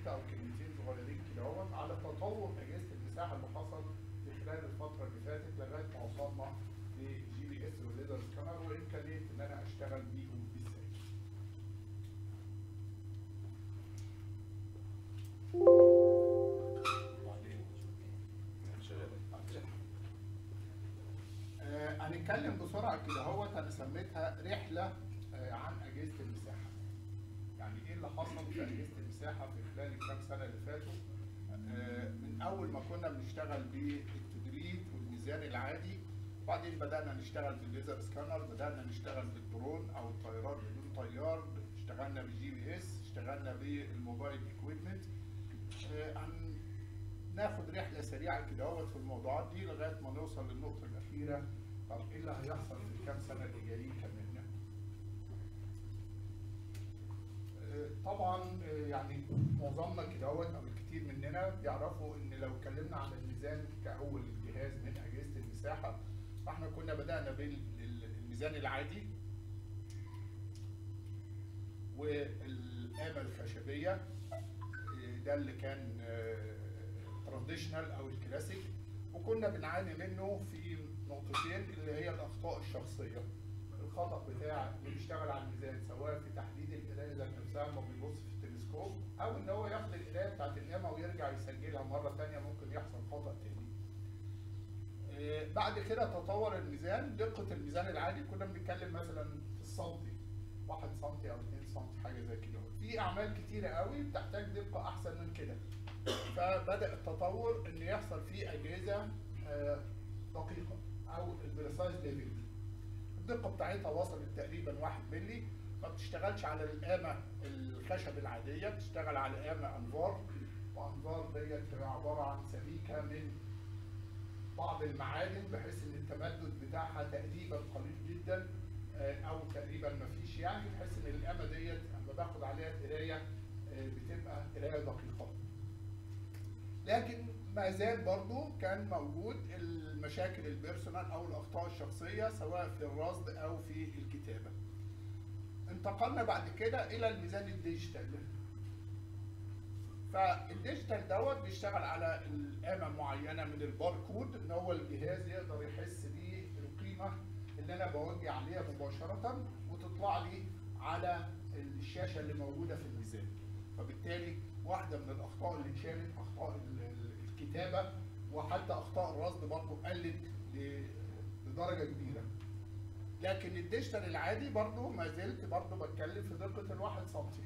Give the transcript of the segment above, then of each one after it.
بسيطه او كلمتين صغيرين كده اهوت على تطور اجهزه المساحه اللي حصل في خلال الفتره اللي فاتت لغايه ما وصلنا لجي بي اس والليزر سكانر وامكانيه ان انا اشتغل بيهم ازاي. آه، هنتكلم بسرعه كده اهوت انا سميتها رحله آه، عن اجهزه المساحه. يعني ايه اللي حصل في اجهزه المساحه في خلال الكام سنه اللي فاتوا؟ آه، من اول ما كنا بنشتغل بالتدريب والميزان العادي وبعدين بدانا نشتغل بالليزر سكانر بدانا نشتغل بالدرون او الطيارات بدون طيار اشتغلنا بالجي بي اس اشتغلنا بالموبايل اكويبمنت ناخد رحله سريعه كده اهوت في الموضوعات دي لغايه ما نوصل للنقطه الاخيره طب ايه اللي هيحصل في الكام سنه اللي جايين كمان آه، طبعا آه، يعني معظمنا كده اهوت او الكثير مننا بيعرفوا ان لو اتكلمنا عن الميزان كاول جهاز من اجهزه المساحه فاحنا كنا بدانا بالميزان العادي والقامه الخشبيه آه، ده اللي كان تراديشنال او الكلاسيك وكنا بنعاني منه في نقطتين اللي هي الاخطاء الشخصيه الخطا بتاع اللي بيشتغل على الميزان سواء في تحديد القرايه ذات نفسها لما بيبص في التلسكوب او ان هو ياخد القرايه بتاعت القامه ويرجع يسجلها مره ثانيه ممكن يحصل خطا تاني. آه، بعد كده تطور الميزان دقه الميزان العادي كنا بنتكلم مثلا في السنتي 1 سنتي او 2 سنتي حاجه زي كده في اعمال كتيره قوي بتحتاج دقه احسن من كده فبدا التطور ان يحصل فيه اجهزه آه، دقيقه او البريسايز ليفل الدقه بتاعتها وصلت تقريبا 1 مللي ما بتشتغلش على القامه الخشب العاديه بتشتغل على قامه انفار وانفار ديت عباره عن سبيكه من بعض المعادن بحيث ان التمدد بتاعها تقريبا قليل جدا آه، او تقريبا ما فيش يعني بحيث ان القامه ديت لما باخد عليها قرايه آه، بتبقى قرايه دقيقه. لكن ما زال برضو كان موجود المشاكل البيرسونال او الاخطاء الشخصيه سواء في الرصد او في الكتابه. انتقلنا بعد كده الى الميزان الديجيتال. فالديجيتال دوت بيشتغل على القامه معينه من الباركود ان هو الجهاز يقدر يحس بيه القيمه اللي انا بوجه عليها مباشره وتطلع لي على الشاشه اللي موجوده في الميزان. فبالتالي واحده من الاخطاء اللي اتشالت اخطاء ال- ال- الكتابه وحتى اخطاء الرصد برضه قلت ل- لدرجه كبيره. لكن الديجيتال العادي برضه ما زلت برضه بتكلم في دقه الواحد سنتي.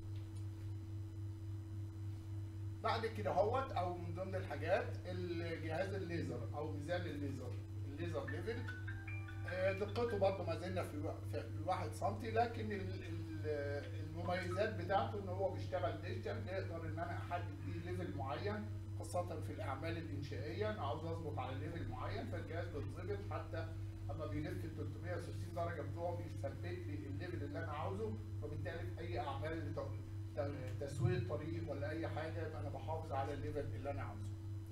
بعد كده هوت او من ضمن الحاجات الجهاز الليزر او ميزان الليزر الليزر ليفل آه، دقته برضه ما زلنا في الوا- في الواحد سنتي لكن ال- ال- المميزات بتاعته ان هو بيشتغل ديجيتال بيقدر ان انا احدد بيه ليفل معين خاصة في الأعمال الإنشائية أنا عاوز أظبط على ليفل معين فالجهاز بيتظبط حتى أما بيلف ال 360 درجة بتوعه بيثبت لي الليفل اللي أنا عاوزه فبالتالي في أي أعمال ت- ت- تسوية طريق ولا أي حاجة يبقى أنا بحافظ على الليفل اللي أنا عاوزه.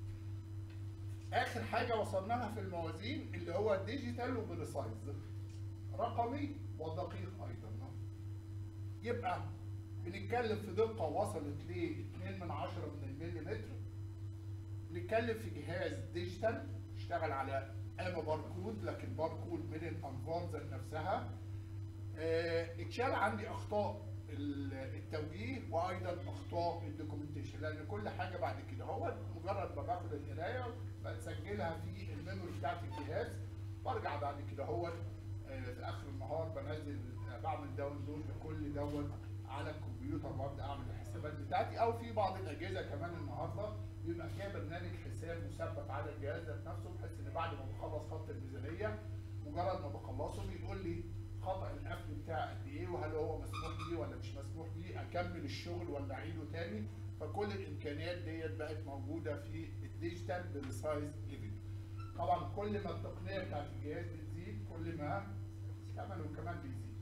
اخر حاجه وصلنا لها في الموازين اللي هو ديجيتال وبريسايز رقمي ودقيق ايضا يبقى بنتكلم في دقه وصلت ل 2 من 10 من المليمتر بنتكلم في جهاز ديجيتال اشتغل على قامه باركود لكن باركود من الانفار ذات نفسها آه، اتشال عندي اخطاء ال- التوجيه وايضا اخطاء الدوكيومنتيشن لان كل حاجه بعد كده هو مجرد ما باخد القرايه بسجلها في الميموري بتاعت الجهاز وارجع بعد كده هو في اخر النهار بنزل آه، بعمل داونلود لكل دوت على الكمبيوتر وابدا اعمل الحسابات بتاعتي او في بعض الاجهزه كمان النهارده بيبقى فيها برنامج حساب مثبت على الجهاز ذات نفسه بحيث ان بعد ما بخلص خط الميزانيه مجرد ما بخلصه بيقول لي خطا القفل بتاعي قد ايه وهل هو مسموح بيه ولا مش مسموح بيه اكمل الشغل ولا اعيده تاني فكل الامكانيات ديت بقت موجوده في الديجيتال بالسايز ليفل طبعا كل ما التقنيه بتاعت الجهاز بتزيد كل ما ثمنه كمان بيزيد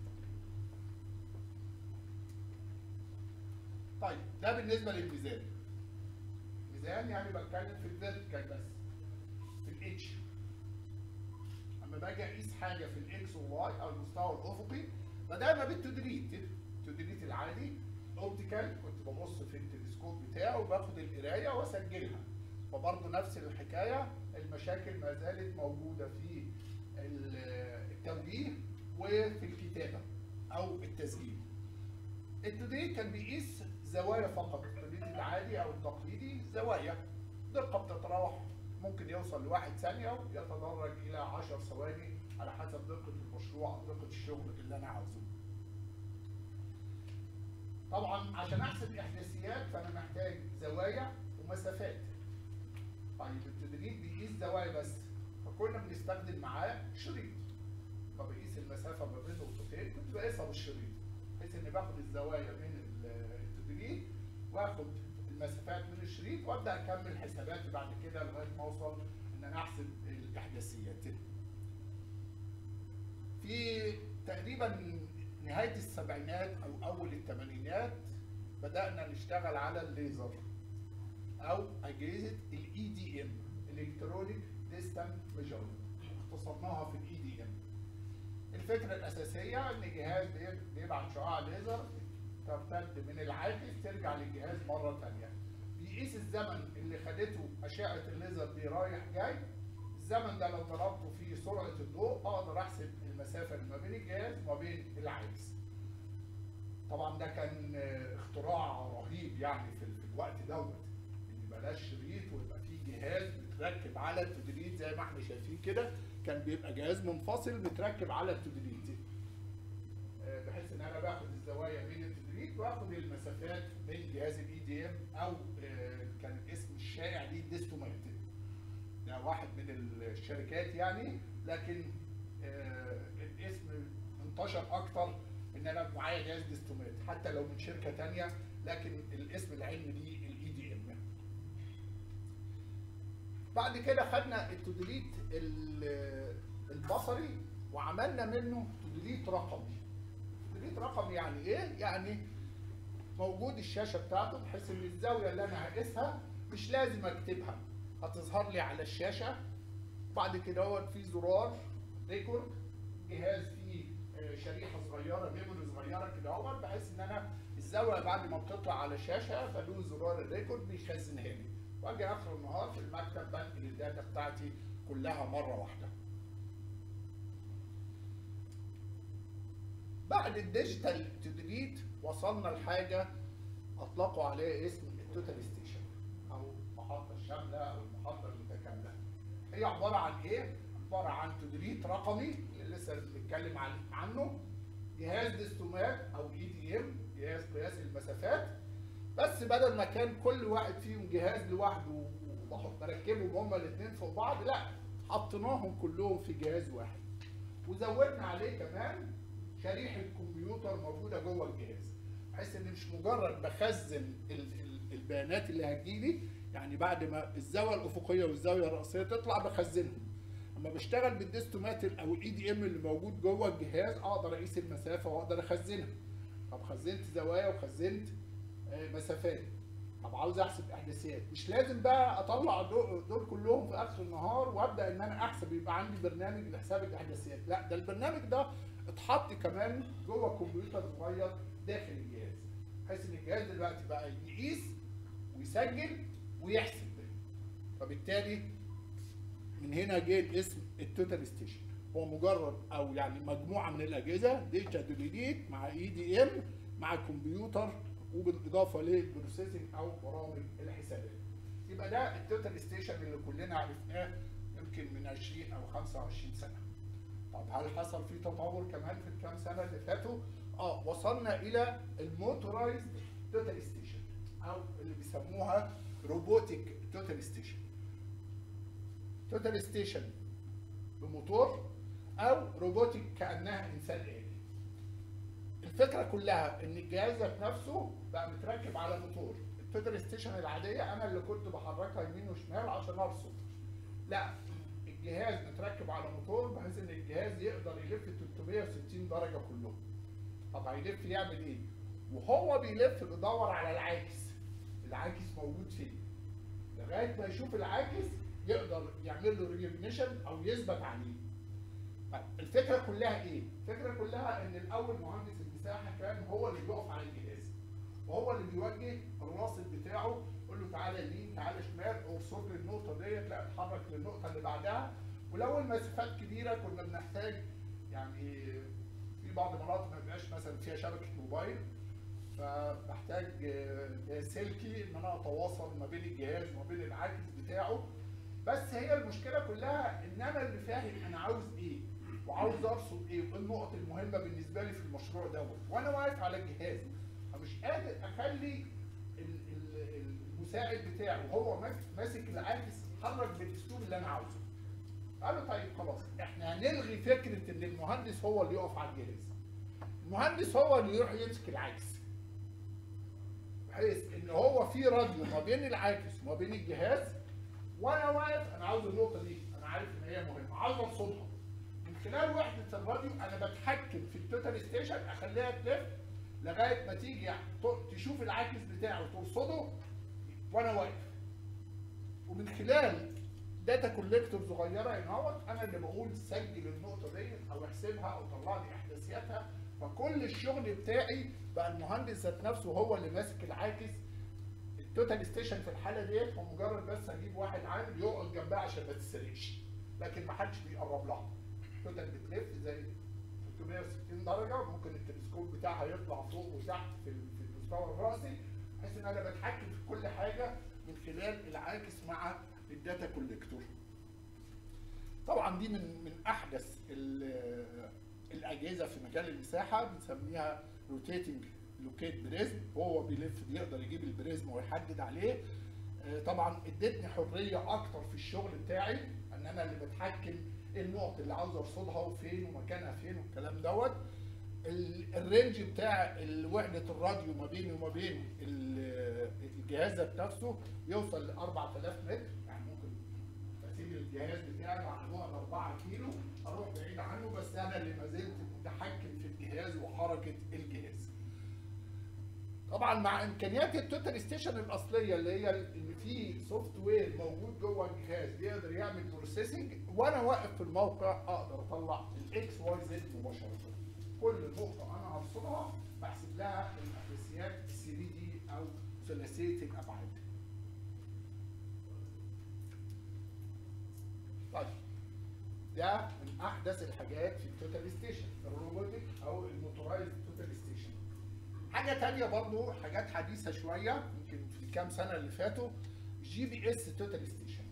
طيب ده بالنسبه للميزان ميزان يعني بتكلم في الفيرتيكال بس في الاتش اما باجي اقيس حاجه في الاكس والواي او المستوى الافقي بدانا بالتدريج التدريج العادي اوبتيكال كنت ببص في التلسكوب بتاعه وباخد القرايه واسجلها فبرضه نفس الحكايه المشاكل ما زالت موجوده في التوجيه وفي الكتابه او التسجيل. التوديت كان بيقيس زوايا فقط، التوديت العادي او التقليدي زوايا دقه بتتراوح ممكن يوصل لواحد ثانيه ويتدرج الى 10 ثواني على حسب دقه المشروع او دقه الشغل اللي انا عاوزه. طبعا عشان احسب احداثيات فانا محتاج زوايا ومسافات. طيب التدريب بيقيس زوايا بس فكنا بنستخدم معاه شريط. فبقيس المسافه ما بين نقطتين كنت بقيسها بالشريط بحيث اني باخد الزوايا من التدريب واخد المسافات من الشريط وابدا اكمل حساباتي بعد كده لغايه ما اوصل ان انا احسب الاحداثيات. في تقريبا نهايه السبعينات او اول الثمانينات بدانا نشتغل على الليزر او اجهزه الاي دي ام الكترونيك ديستانت ميجرمنت اختصرناها في الاي دي ام الفكره الاساسيه ان الجهاز بيبعت شعاع ليزر ترتد من العاكس ترجع للجهاز مره ثانيه بيقيس الزمن اللي خدته اشعه الليزر دي رايح جاي الزمن ده لو ضربته في سرعه الضوء اقدر احسب المسافه اللي ما بين الجهاز وما بين العاكس طبعا ده كان اختراع رهيب يعني في الوقت دوت ان بلاش شريط ويبقى فيه جهاز متركب على التدريد زي ما احنا شايفين كده كان بيبقى جهاز منفصل متركب على التدريد بحيث ان انا باخد الزوايا بين التدريد واخد المسافات بين جهاز الاي دي ام او كان الاسم الشائع ليه ديستومات ده واحد من الشركات يعني لكن الاسم انتشر اكتر ان انا معايا جهاز ديستومات حتى لو من شركه ثانيه لكن الاسم العلمي ليه الاي دي ام بعد كده خدنا التدريد البصري وعملنا منه تدريد رقمي تدريد رقمي يعني ايه يعني موجود الشاشه بتاعته بحيث ان الزاويه اللي انا هقيسها مش لازم اكتبها هتظهر لي على الشاشه بعد كده هو في زرار ريكورد جهاز فيه شريحه صغيره ميموري صغيره كده اهو بحيث ان انا الزاويه بعد ما بتطلع على الشاشه بدون زرار الريكورد بيخزنها لي واجي اخر النهار في المكتب بنقل الداتا بتاعتي كلها مره واحده. بعد الديجيتال تدريد وصلنا لحاجه اطلقوا عليها اسم التوتال ستيشن او المحطه الشامله او المحطه المتكامله. هي عباره عن ايه؟ عباره عن تدريد رقمي اللي لسه بنتكلم عنه جهاز ديستومات او اي دي ام جهاز قياس المسافات بس بدل ما كان كل واحد فيهم جهاز لوحده بركبهم هما الاثنين فوق بعض لا حطيناهم كلهم في جهاز واحد وزودنا عليه كمان شريحه كمبيوتر موجوده جوه الجهاز بحيث ان مش مجرد بخزن البيانات اللي هتجيلي يعني بعد ما الزاويه الافقيه والزاويه الراسيه تطلع بخزنهم اما بشتغل بالديستومات او الاي دي ام اللي موجود جوه الجهاز اقدر اقيس المسافه واقدر اخزنها طب خزنت زوايا وخزنت مسافات طب عاوز احسب احداثيات مش لازم بقى اطلع دول كلهم في اخر النهار وابدا ان انا احسب يبقى عندي برنامج لحساب الاحداثيات لا ده البرنامج ده اتحط كمان جوه كمبيوتر صغير داخل الجهاز بحيث ان الجهاز دلوقتي بقى يقيس ويسجل ويحسب فبالتالي من هنا جه الاسم التوتال ستيشن هو مجرد او يعني مجموعه من الاجهزه ديتا ديليت مع اي دي ام مع كمبيوتر وبالاضافه للبروسيسنج او برامج الحسابات. يبقى ده التوتال ستيشن اللي كلنا عرفناه يمكن من 20 او 25 سنه. طب هل حصل فيه تطور كمان في الكام سنه اللي فاتوا؟ اه وصلنا الى الموتورايزد توتال ستيشن او اللي بيسموها روبوتيك توتال ستيشن. توتال ستيشن بموتور او روبوتيك كانها انسان آلي. الفكره كلها ان الجهاز ذات نفسه بقى متركب على موتور التوتال ستيشن العاديه انا اللي كنت بحركها يمين وشمال عشان ارصد لا الجهاز متركب على موتور بحيث ان الجهاز يقدر يلف 360 درجه كلهم طب هيلف يعمل ايه وهو بيلف بيدور على العاكس العاكس موجود فين لغايه ما يشوف العاكس يقدر يعمل له ريجنيشن او يثبت عليه الفكره كلها ايه الفكره كلها ان الاول مهندس المساحه كان هو اللي بيقف على الجهاز وهو اللي بيوجه الراصد بتاعه يقول له تعالى يمين تعالى شمال اوصل لي النقطه ديت لا اتحرك للنقطه اللي بعدها ولو المسافات كبيره كنا بنحتاج يعني في بعض المناطق ما بيبقاش مثلا فيها شبكه موبايل فبحتاج آه، سلكي ان انا اتواصل ما بين الجهاز وما بين العاكس بتاعه بس هي المشكله كلها ان انا اللي فاهم انا عاوز ايه وعاوز ارصد ايه وايه النقط المهمه بالنسبه لي في المشروع دوت وانا واقف على الجهاز فمش قادر اخلي ال- ال- المساعد بتاعه وهو ماسك ماسك العاكس يتحرك بالاسلوب اللي انا عاوزه قالوا طيب خلاص احنا هنلغي فكره ان المهندس هو اللي يقف على الجهاز المهندس هو اللي يروح يمسك العكس بحيث ان هو في راديو ما بين العاكس وما بين الجهاز وانا واقف انا عاوز النقطه دي انا عارف ان هي مهمه عاوز ارصدها من خلال وحده الراديو انا بتحكم في التوتال ستيشن اخليها تلف لغايه ما تيجي ت- تشوف العاكس بتاعه وترصده وانا واقف ومن خلال داتا كوليكتور صغيره هنا اهوت انا اللي بقول سجل النقطه ديت او احسبها او طلع لي احداثياتها فكل الشغل بتاعي بقى المهندس ذات نفسه هو اللي ماسك العاكس التوتال ستيشن في الحاله ديت هو مجرد بس اجيب واحد عامل يقعد جنبها عشان ما تتسرقش لكن ما حدش بيقرب لها التوتال بتلف زي 360 درجه ممكن التلسكوب بتاعها يطلع فوق وتحت في ال- في المستوى الراسي بحيث ان انا بتحكم في كل حاجه من خلال العاكس مع الداتا كوليكتور طبعا دي من من احدث ال- الاجهزه في مجال المساحه بنسميها روتيتنج لوكيت بريزم وهو بيلف بيقدر يجيب البريزم ويحدد عليه آه، طبعا ادتني حريه اكتر في الشغل بتاعي ان انا اللي بتحكم ايه النقط اللي عاوز ارصدها وفين ومكانها فين والكلام دوت ال- الرينج بتاع وحده الراديو ما بيني وما بين ال- الجهاز ذات نفسه يوصل ل 4000 متر يعني ممكن اسيب الجهاز بتاعي على بعد 4 كيلو اروح بعيد عنه بس انا اللي ما زلت متحكم في الجهاز وحركه الجهاز. طبعا مع امكانيات التوتال ستيشن الاصليه اللي هي ان في سوفت وير موجود جوه الجهاز بيقدر يعمل بروسيسنج وانا واقف في الموقع اقدر اطلع الاكس واي زد مباشره. كل نقطه انا هرصدها بحسب لها الاساسيات 3 دي او ثلاثيه الابعاد. طيب ده من احدث الحاجات في التوتال ستيشن الروبوتك او الموتورايز توتال ستيشن حاجه تانية برضو حاجات حديثه شويه يمكن في الكام سنه اللي فاتوا جي بي اس توتال ستيشن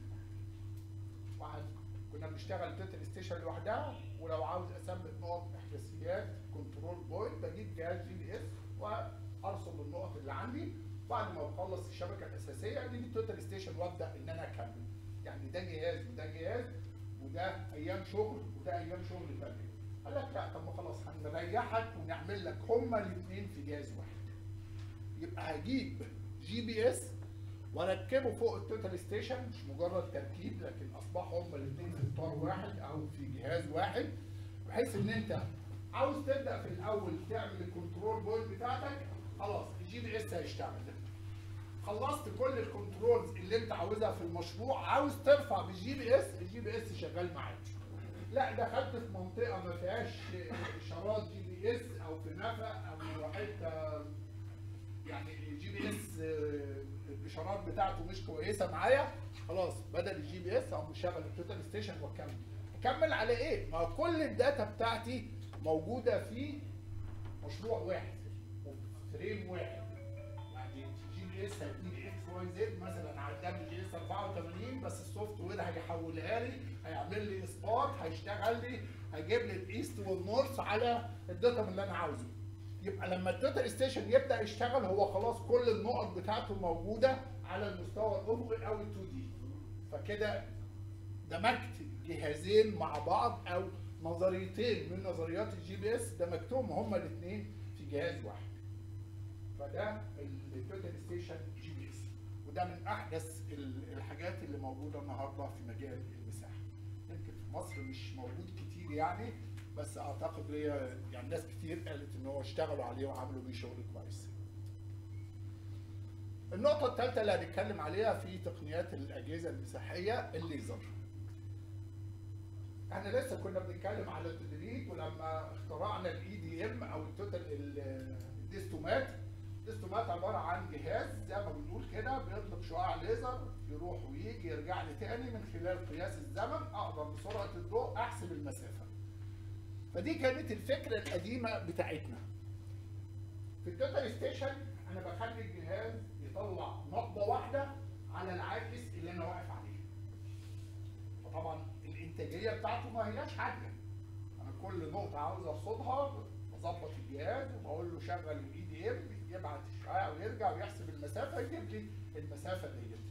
واحد كنا بنشتغل توتال ستيشن لوحدها ولو عاوز اثبت نقط احداثيات كنترول بوينت بجيب جهاز جي بي اس وارصد النقط اللي عندي بعد ما بخلص الشبكه الاساسيه اجيب التوتال ستيشن وابدا ان انا اكمل يعني ده جهاز وده جهاز وده ايام شغل وده ايام شغل تاني قال لك لا طب ما خلاص هنريحك ونعمل لك هما الاثنين في جهاز واحد يبقى هجيب جي بي اس واركبه فوق التوتال ستيشن مش مجرد تركيب لكن اصبحوا هما الاثنين في اطار واحد او في جهاز واحد بحيث ان انت عاوز تبدا في الاول تعمل الكنترول بوينت بتاعتك خلاص الجي بي اس هيشتغل خلصت كل الكنترولز اللي انت عاوزها في المشروع عاوز ترفع بالجي بي اس الجي بي اس شغال معاك لا دخلت في منطقه ما فيهاش اشارات جي بي اس او في نفق او حته يعني الجي بي اس الاشارات بتاعته مش كويسه معايا خلاص بدل الجي بي اس او مشغل التوتال ستيشن واكمل اكمل على ايه؟ ما كل الداتا بتاعتي موجوده في مشروع واحد فريم واحد يعني جي بي اس هيديني اكس واي زد مثلا على الدبليو جي اس 84 بس السوفت وير هيحولها لي هيعمل لي اسقاط هيشتغل لي هيجيب لي الايست والنورث على الداتا اللي انا عاوزه يبقى لما التوتال ستيشن يبدا يشتغل هو خلاص كل النقط بتاعته موجوده على المستوى الافقي او ال 2 دي فكده دمجت جهازين مع بعض او نظريتين من نظريات الجي بي اس دمجتهم هما الاثنين في جهاز واحد فده التوتال ستيشن جي بي اس وده من احدث ال- الحاجات اللي موجوده النهارده في مجال المساحه يمكن في مصر مش موجود كتير يعني بس اعتقد ليا يعني ناس كتير قالت ان هو اشتغلوا عليه وعملوا بيه شغل كويس النقطة الثالثة اللي هنتكلم عليها في تقنيات الأجهزة المساحية الليزر. احنا لسه كنا بنتكلم على التدريج ولما اخترعنا الاي دي ام او التوتال ال- الديستومات الاستومات عباره عن جهاز زي ما بنقول كده بيطلق شعاع ليزر يروح ويجي يرجع لي تاني من خلال قياس الزمن اقدر بسرعه الضوء احسب المسافه. فدي كانت الفكره القديمه بتاعتنا. في التوتال ستيشن انا بخلي الجهاز يطلع نقطه واحده على العاكس اللي انا واقف عليه. فطبعا الانتاجيه بتاعته ما هياش عاليه. انا كل نقطه عاوز ارصدها بظبط الجهاز وبقول له شغل الاي دي ام يبعت الشعاع ويرجع ويحسب المسافه يجيب لي المسافه ديت.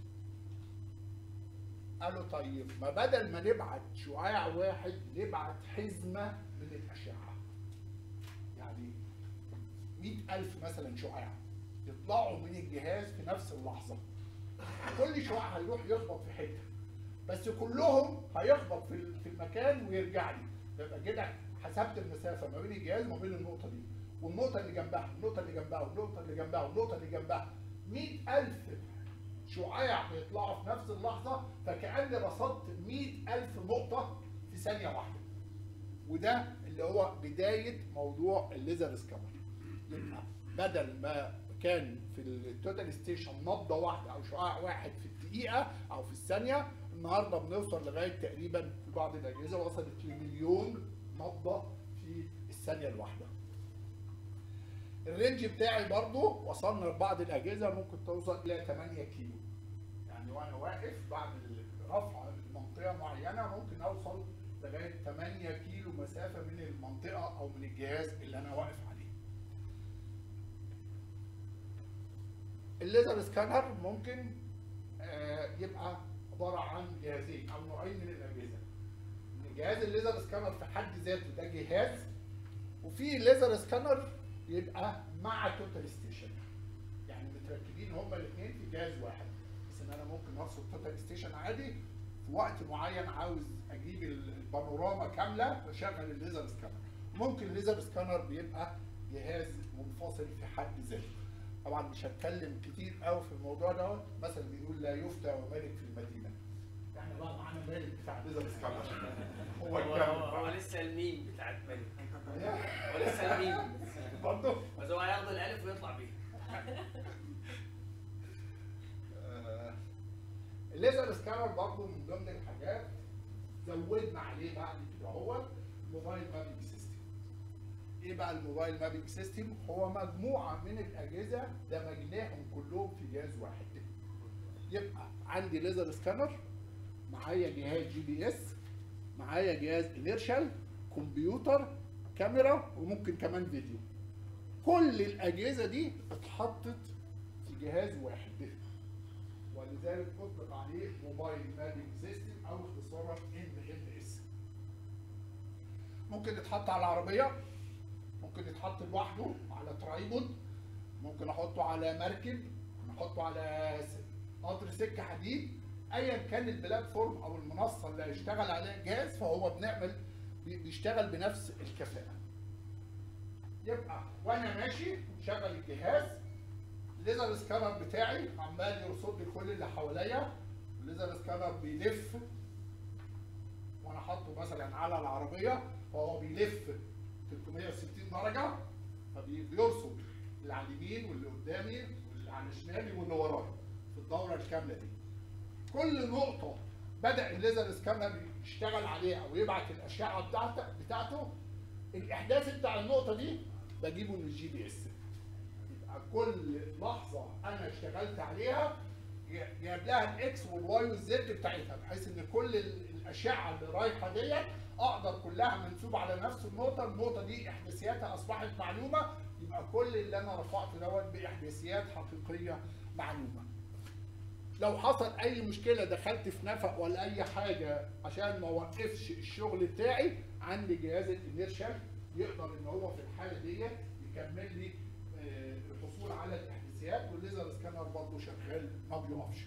قالوا طيب ما بدل ما نبعت شعاع واحد نبعت حزمه من الاشعه. يعني 100000 مثلا شعاع يطلعوا من الجهاز في نفس اللحظه. كل شعاع هيروح يخبط في حته. بس كلهم هيخبط في في المكان ويرجع لي. يبقى كده حسبت المسافه ما بين الجهاز وما بين النقطه دي والنقطه اللي جنبها والنقطه اللي جنبها والنقطه اللي جنبها والنقطه اللي جنبها 100000 شعاع بيطلعوا في نفس اللحظه فكاني رصدت 100000 نقطه في ثانيه واحده وده اللي هو بدايه موضوع الليزر سكانر يبقى بدل ما كان في التوتال ستيشن نبضه واحده او شعاع واحد في الدقيقه او في الثانيه النهارده بنوصل لغايه تقريبا في بعض الاجهزه وصلت لمليون نبضه في الثانيه الواحده. الرينج بتاعي برضو وصلنا لبعض الاجهزه ممكن توصل الى 8 كيلو. يعني وانا واقف بعد رفع منطقه معينه ممكن اوصل لغايه 8 كيلو مسافه من المنطقه او من الجهاز اللي انا واقف عليه. الليزر سكانر ممكن آه يبقى عباره عن جهازين او نوعين من الاجهزه. جهاز الليزر سكانر في حد ذاته ده جهاز وفي ليزر سكانر يبقى مع توتال ستيشن يعني متركبين هما الاثنين في جهاز واحد بس ان انا ممكن ارصد توتال ستيشن عادي في وقت معين عاوز اجيب البانوراما كامله بشغل الليزر سكانر ممكن الليزر سكانر بيبقى جهاز منفصل في حد ذاته طبعا مش هتكلم كتير قوي في الموضوع دوت مثلا بيقول لا يفتى وملك في المدينه احنا بقى معانا مالك بتاع الليزر سكانر هو هو, هو لسه الميم بتاعت ملك هو لسه الميم برضه بس هو هياخد الالف ويطلع بيها الليزر سكانر برضه من ضمن الحاجات زودنا عليه بعد كده هو موبايل مابينج سيستم. ايه بقى الموبايل مابينج سيستم؟ هو مجموعه من الاجهزه دمجناهم كلهم في جهاز واحد. يبقى عندي ليزر سكانر معايا جهاز جي بي اس معايا جهاز انيرشال كمبيوتر كاميرا وممكن كمان فيديو كل الاجهزه دي اتحطت في جهاز واحد ولذلك اطلق عليه موبايل مابينج سيستم او اختصارا ام ام اس ممكن يتحط على العربيه ممكن يتحط لوحده على ترايبود ممكن احطه على مركب نحطه على قطر سكه حديد ايا كان البلاتفورم او المنصه اللي هيشتغل عليها الجهاز فهو بنعمل بيشتغل بنفس الكفاءه. يبقى وانا ماشي شغل الجهاز الليزر سكانر بتاعي عمال يرصد لي كل اللي حواليا الليزر سكانر بيلف وانا حاطه مثلا على العربيه فهو بيلف 360 درجه فبيرصد اللي على اليمين واللي قدامي واللي على شمالي واللي ورايا في الدوره الكامله دي. كل نقطة بدأ الليزر سكانر يشتغل عليها ويبعت الأشعة بتاعته بتاعته الإحداث بتاع النقطة دي بجيبه من الجي بي اس. يبقى كل لحظة أنا اشتغلت عليها جايب لها الإكس والواي والزد بتاعتها بحيث إن كل الأشعة اللي رايحة ديت أقدر كلها منسوبة على نفس النقطة، النقطة دي إحداثياتها أصبحت معلومة يبقى كل اللي أنا رفعته دوت بإحداثيات حقيقية معلومة. لو حصل اي مشكله دخلت في نفق ولا اي حاجه عشان ما اوقفش الشغل بتاعي عندي جهاز الانيرشال يقدر ان هو في الحاله ديت يكمل لي الحصول على الاحداثيات والليزر سكانر برضه شغال ما بيقفش.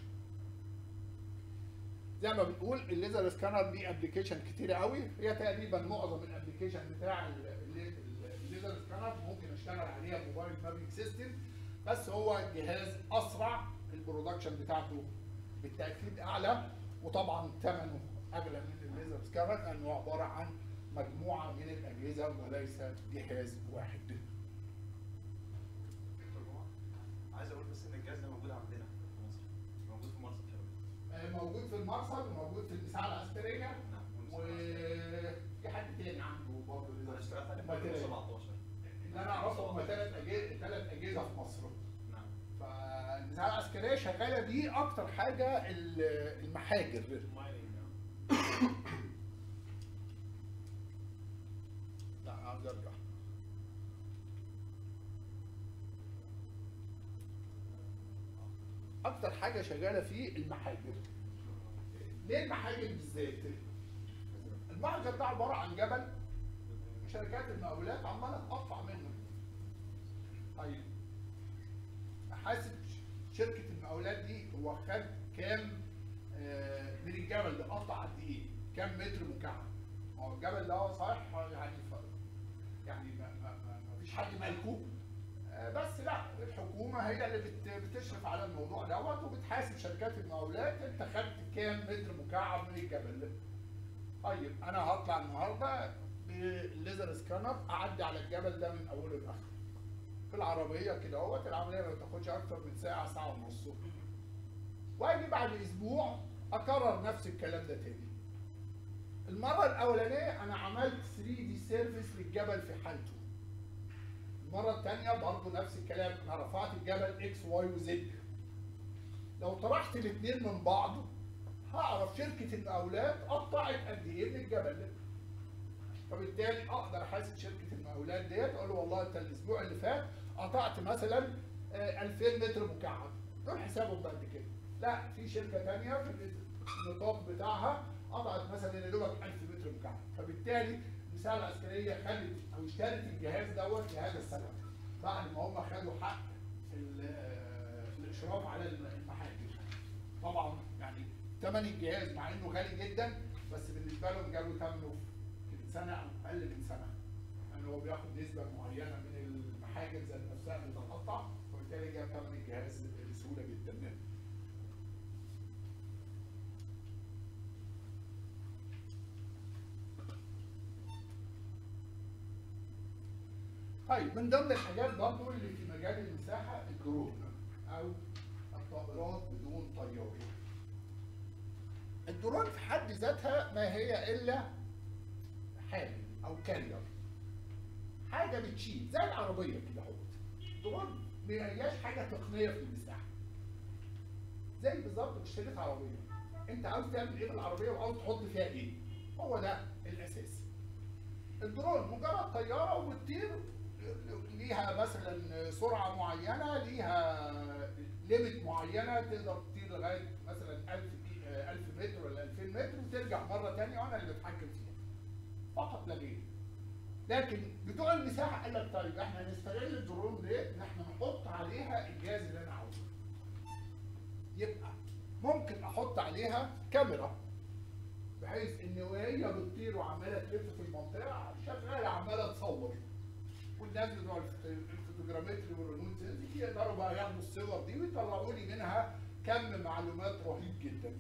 زي ما بنقول الليزر سكانر ليه ابلكيشن كتير قوي هي تقريبا معظم الابلكيشن بتاع الليزر سكانر ممكن اشتغل عليها موبايل مابينج سيستم بس هو جهاز اسرع البرودكشن بتاعته بالتاكيد اعلى وطبعا ثمنه اغلى من الليزر سكانر لانه عباره عن مجموعه من الاجهزه وليس جهاز واحد. عايز اقول بس ان الجهاز ده موجود عندنا في مصر موجود في مرسى شباب آه، موجود في المرصد وموجود في المساحه العسكريه نعم وفي حد تاني عنده برضه انا ليزر اشتغلت عليه في هما تلاتة. 2017 اللي انا اعرفه هم ثلاث اجهزه ثلاث اجهزه في مصر نعم فالمساحه العسكريه شغاله دي اكتر حاجه ال- المحاجر لا عاوز ارجع اكتر حاجه شغاله فيه المحاجر ليه المحاجر بالذات المحجر ده عباره عن جبل شركات المقاولات عماله تقطع منه طيب حاسب شركه المقاولات دي هو خد كام آه، من الجبل ده قطع قد ايه؟ كام متر مكعب؟ ما هو الجبل ده هو صحيح يعني ف... يعني ما, ما, ما, ما فيش حد مالكه آه، بس لا الحكومه هي اللي بت... بتشرف على الموضوع دوت وبتحاسب شركات المقاولات انت خدت كام متر مكعب من الجبل ده؟ طيب انا هطلع النهارده بالليزر سكانر اعدي على الجبل ده من اوله لاخره في العربيه كده اهوت العمليه ما بتاخدش اكتر من ساعه ساعه ونص واجي بعد اسبوع اكرر نفس الكلام ده تاني المره الاولانيه انا عملت 3 دي سيرفيس للجبل في حالته المره الثانيه برضه نفس الكلام انا رفعت الجبل اكس واي وزد لو طرحت الاثنين من بعض هعرف شركه المقاولات قطعت قد ايه من الجبل ده فبالتالي اقدر احاسب شركه المقاولات ديت اقول له والله انت الاسبوع اللي فات قطعت مثلا آه، 2000 متر مكعب دول حسابهم بعد كده لا في شركه ثانيه في النطاق بتاعها قطعت مثلا يا دوبك 1000 متر مكعب فبالتالي المساحه العسكريه خدت او اشترت الجهاز دوت لهذا السبب بعد ما هم خدوا حق ال- آه، الاشراف على المحاجر طبعا يعني ثمن الجهاز مع انه غالي جدا بس بالنسبه لهم جابوا ثمنه في سنه او اقل من سنه لان هو بياخد نسبه معينه من المحاجر ذات نفسها اللي بتتقطع وبالتالي جاب ثمن الجهاز بسهوله جدا طيب من ضمن الحاجات برضه اللي في مجال المساحه الدرون او الطائرات بدون طيار الدرون في حد ذاتها ما هي الا حامل او كارير حاجه بتشيل زي العربيه كده اهو الدرون ما هياش حاجه تقنيه في المساحه زي بالظبط اشتريت عربيه انت عاوز تعمل ايه بالعربيه وعاوز تحط فيها ايه هو ده الاساس الدرون مجرد طياره وبتطير ليها مثلا سرعه معينه ليها ليميت معينه تقدر تطير لغايه مثلا 1000 كي- آه، 1000 متر ولا 2000 متر وترجع مره ثانيه وانا اللي بتحكم فيها فقط لا غير لكن بتوع المساحه قال لك طيب احنا هنستغل الدرون ليه؟ ان احنا نحط عليها الجهاز اللي انا عاوزه يبقى ممكن احط عليها كاميرا بحيث ان وهي بتطير وعماله تلف في المنطقه شغاله عماله تصور والناس بتوع الفوت- الفوتوجرامتري والريموت سينسنج يقدروا بقى ياخدوا الصور دي ويطلعوا لي منها كم معلومات رهيب جدا.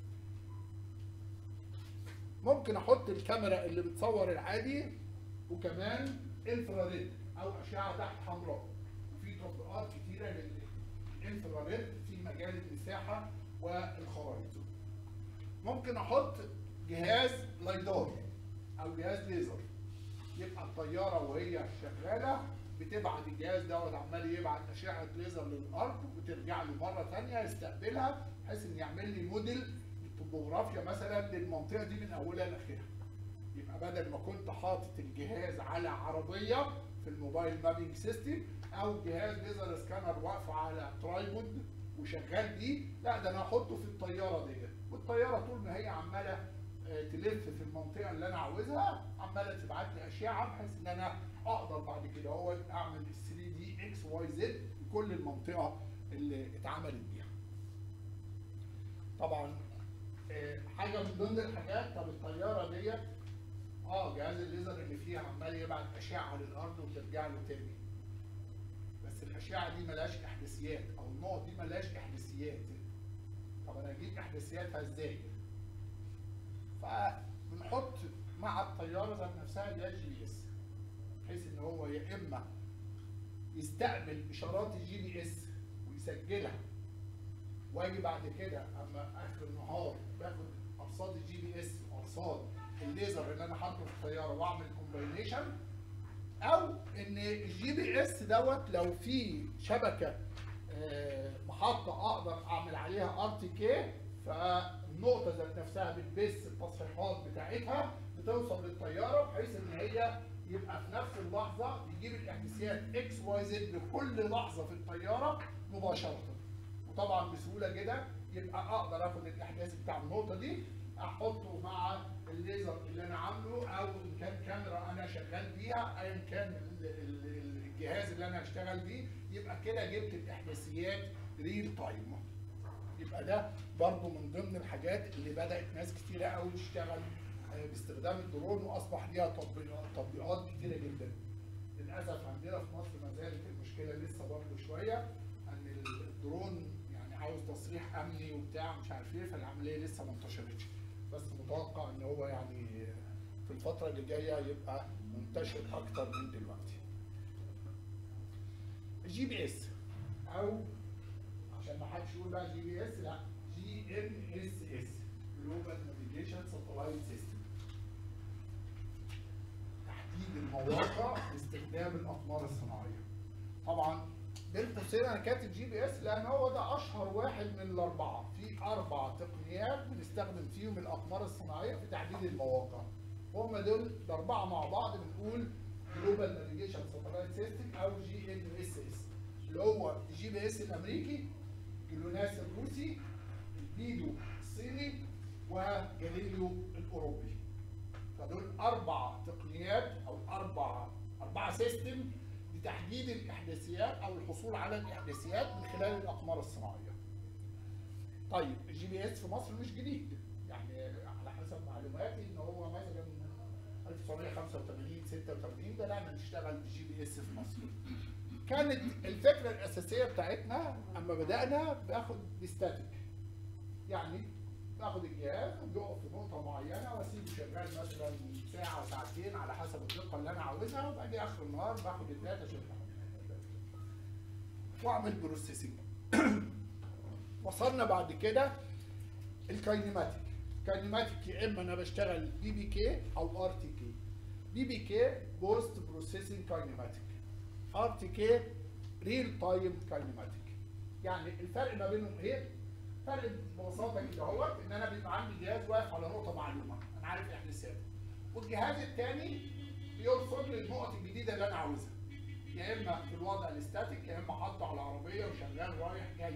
ممكن احط الكاميرا اللي بتصور العادي وكمان انفراريد او اشعه تحت حمراء. في تطبيقات كتيره للانفراريد في مجال المساحه والخرائط. ممكن احط جهاز لايدار او جهاز ليزر يبقى الطياره وهي شغاله بتبعت الجهاز دوت عمال يبعت اشعه ليزر للارض وترجع له مره ثانيه يستقبلها بحيث ان يعمل لي موديل توبوغرافيا مثلا للمنطقه دي من اولها لاخرها. يبقى بدل ما كنت حاطط الجهاز على عربيه في الموبايل مابينج سيستم او جهاز ليزر سكانر واقفه على ترايبود وشغال دي لا ده انا احطه في الطياره ديت والطياره طول ما هي عماله آه، تلف في المنطقه اللي انا عاوزها عماله تبعت لي اشعه بحيث ان انا اقدر بعد كده هو اعمل ال 3 دي اكس واي زد لكل المنطقه اللي اتعملت بيها. طبعا آه، حاجه من ضمن الحاجات طب الطياره ديت اه جهاز الليزر اللي فيها عمال يبعت اشعه للارض وترجع له تاني. بس الاشعه دي ملهاش احداثيات او النقط دي ملهاش احداثيات. طب انا اجيب احداثياتها ازاي؟ فبنحط مع الطياره ذات نفسها جهاز جي بي اس بحيث ان هو يا اما يستقبل اشارات الجي بي اس يسجلها واجي بعد كده اما اخر النهار باخد ارصاد الجي بي اس وارصاد الليزر اللي انا حاطه في الطياره واعمل كومباينيشن او ان الجي بي اس دوت لو في شبكه آه، محطه اقدر اعمل عليها ار تي كي فالنقطه ذات نفسها بتبث التصحيحات بتاعتها بتوصل للطياره بحيث ان هي يبقى في نفس اللحظه يجيب الاحداثيات اكس واي زد لكل لحظه في الطياره مباشره وطبعا بسهوله كده يبقى اقدر اخد الاحداث بتاع النقطه دي احطه مع الليزر اللي انا عامله او ان كان كاميرا انا شغال بيها ايا كان ال- ال- ال- الجهاز اللي انا هشتغل بيه يبقى كده جبت الاحداثيات ريل تايم يبقى ده برضو من ضمن الحاجات اللي بدات ناس كتيره قوي تشتغل آه، باستخدام الدرون واصبح ليها تطبيقات تطبيقات كتيره جدا للاسف عندنا في مصر ما زالت المشكله لسه برضو شويه ان الدرون يعني عاوز تصريح امني وبتاع مش عارف ايه فالعمليه لسه ما انتشرتش بس متوقع ان هو يعني في الفتره اللي جايه يبقى منتشر اكتر من دلوقتي الجي بي اس او عشان ما حدش يقول بقى جي بي اس لا جي ام اس اس جلوبال نافيجيشن ساتلايت سيستم تحديد المواقع باستخدام الاقمار الصناعيه طبعا بين قوسين انا كاتب جي بي اس لان هو ده اشهر واحد من الاربعه في اربع تقنيات بنستخدم فيهم الاقمار الصناعيه في تحديد المواقع هم دول الاربعه مع بعض بنقول جلوبال نافيجيشن ساتلايت سيستم او جي ان اس اس اللي هو الجي بي اس الامريكي جلوناس الروسي البيدو الصيني وجاليليو الاوروبي فدول اربع تقنيات او اربع اربعه سيستم لتحديد الاحداثيات او الحصول على الاحداثيات من خلال الاقمار الصناعيه. طيب الجي بي اس في مصر مش جديد يعني على حسب معلوماتي ان هو مثلا 1985 86 بدانا نشتغل بالجي بي اس في مصر. كانت الفكره الاساسيه بتاعتنا اما بدانا باخد بستاتيك يعني باخد الجهاز وبيقف في نقطه معينه واسيبه شغال مثلا ساعه ساعتين على حسب الدقه اللي انا عاوزها وباجي اخر النهار باخد الداتا اشوفها واعمل بروسيسنج وصلنا بعد كده الكاينماتيك الكاينماتيك يا اما انا بشتغل بي بي كي او ار تي كي بي بي كي بوست بروسيسنج كاينماتيك ار تي كي ريل تايم كاينماتيك يعني الفرق ما بينهم ايه؟ فرق ببساطه كده اهوت ان انا بيبقى عندي جهاز واقف على نقطه معلومه انا عارف احداثاته والجهاز الثاني بيرصد لي النقط الجديده اللي انا عاوزها يا اما في الوضع الاستاتيك يا اما حاطه على عربيه وشغال رايح جاي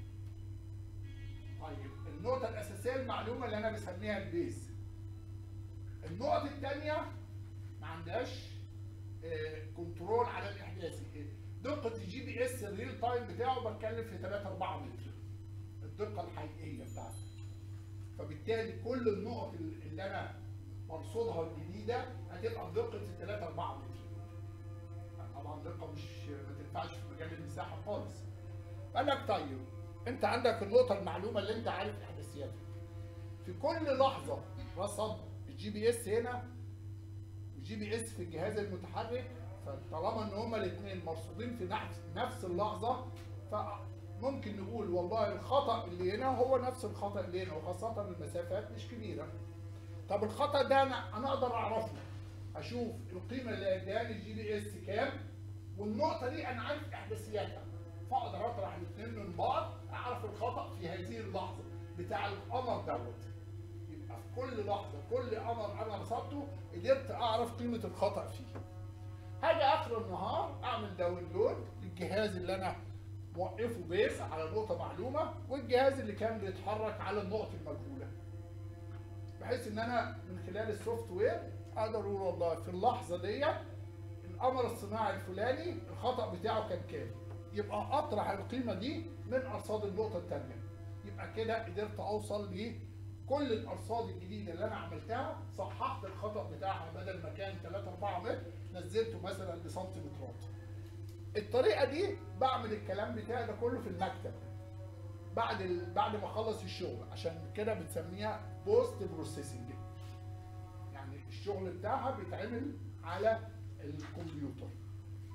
طيب النقطه الاساسيه المعلومه اللي انا بسميها البيز النقط الثانيه ما عندهاش آه، كنترول على الاحداث دقه الجي بي اس الريل تايم بتاعه بتكلم في 3 4 متر الدقه الحقيقيه بتاعته فبالتالي كل النقط اللي انا برصدها الجديده هتبقى بدقه 3 4 متر طبعا دقه مش ما تنفعش في مجال المساحه خالص قال لك طيب انت عندك النقطه المعلومه اللي انت عارف احداثياتها في كل لحظه رصد الجي بي اس هنا والجي بي اس في الجهاز المتحرك فطالما ان هما الاثنين مرصودين في نفس نفس اللحظه فممكن نقول والله الخطا اللي هنا هو نفس الخطا اللي هنا وخاصه المسافات مش كبيره طب الخطا ده انا انا اقدر اعرفه اشوف القيمه اللي اداها لي الجي بي اس كام والنقطه دي انا عارف احداثياتها فاقدر اطرح الاثنين من بعض اعرف الخطا في هذه اللحظه بتاع القمر دوت يبقى في كل لحظه كل قمر انا رصدته قدرت اعرف قيمه الخطا فيه هاجي اخر النهار اعمل داونلود للجهاز اللي انا موقفه بيس على نقطه معلومه والجهاز اللي كان بيتحرك على النقط المجهوله بحيث ان انا من خلال السوفت وير اقدر اقول والله في اللحظه ديت القمر الصناعي الفلاني الخطا بتاعه كان كام يبقى اطرح القيمه دي من ارصاد النقطه الثانيه يبقى كده قدرت اوصل لكل الارصاد الجديده اللي انا عملتها صححت الخطا بتاعها بدل ما كان 3 4 متر نزلته مثلا لسنتيمترات الطريقه دي بعمل الكلام بتاعي ده كله في المكتب بعد ال... بعد ما اخلص الشغل عشان كده بنسميها بوست بروسيسنج يعني الشغل بتاعها بيتعمل على الكمبيوتر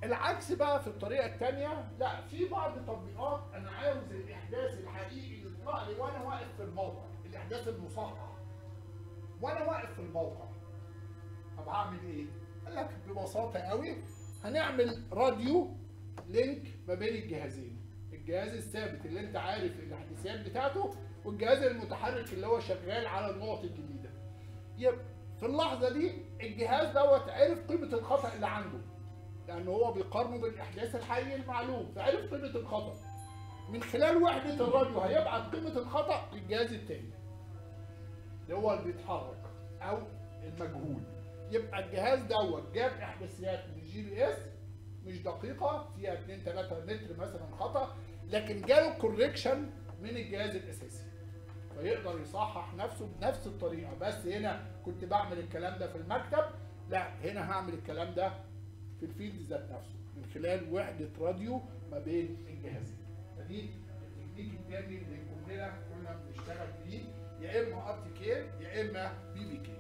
العكس بقى في الطريقه الثانيه لا في بعض التطبيقات انا عاوز الاحداث الحقيقي يطلع لي وانا واقف في الموقع الاحداث المصحح وانا واقف في الموقع طب هعمل ايه؟ قال لك ببساطه قوي هنعمل راديو لينك ما بين الجهازين الجهاز الثابت اللي انت عارف الاحداثيات بتاعته والجهاز المتحرك اللي هو شغال على النقط الجديده يبقى في اللحظه دي الجهاز دوت عرف قيمه الخطا اللي عنده لان هو بيقارنه بالاحداث الحي المعلوم فعرف قيمه الخطا من خلال وحده الراديو هيبعت قيمه الخطا للجهاز التاني اللي هو اللي بيتحرك او المجهول يبقى الجهاز دوت جاب احداثيات من الجي بي اس مش دقيقه فيها 2 3 متر مثلا خطا لكن جاله كوريكشن من الجهاز الاساسي فيقدر يصحح نفسه بنفس الطريقه بس هنا كنت بعمل الكلام ده في المكتب لا هنا هعمل الكلام ده في الفيلد ذات نفسه من خلال وحده راديو ما بين الجهازين فدي التكنيك الثاني اللي كلنا كنا بنشتغل بيه يا اما ار تي كي يا اما بي بي كي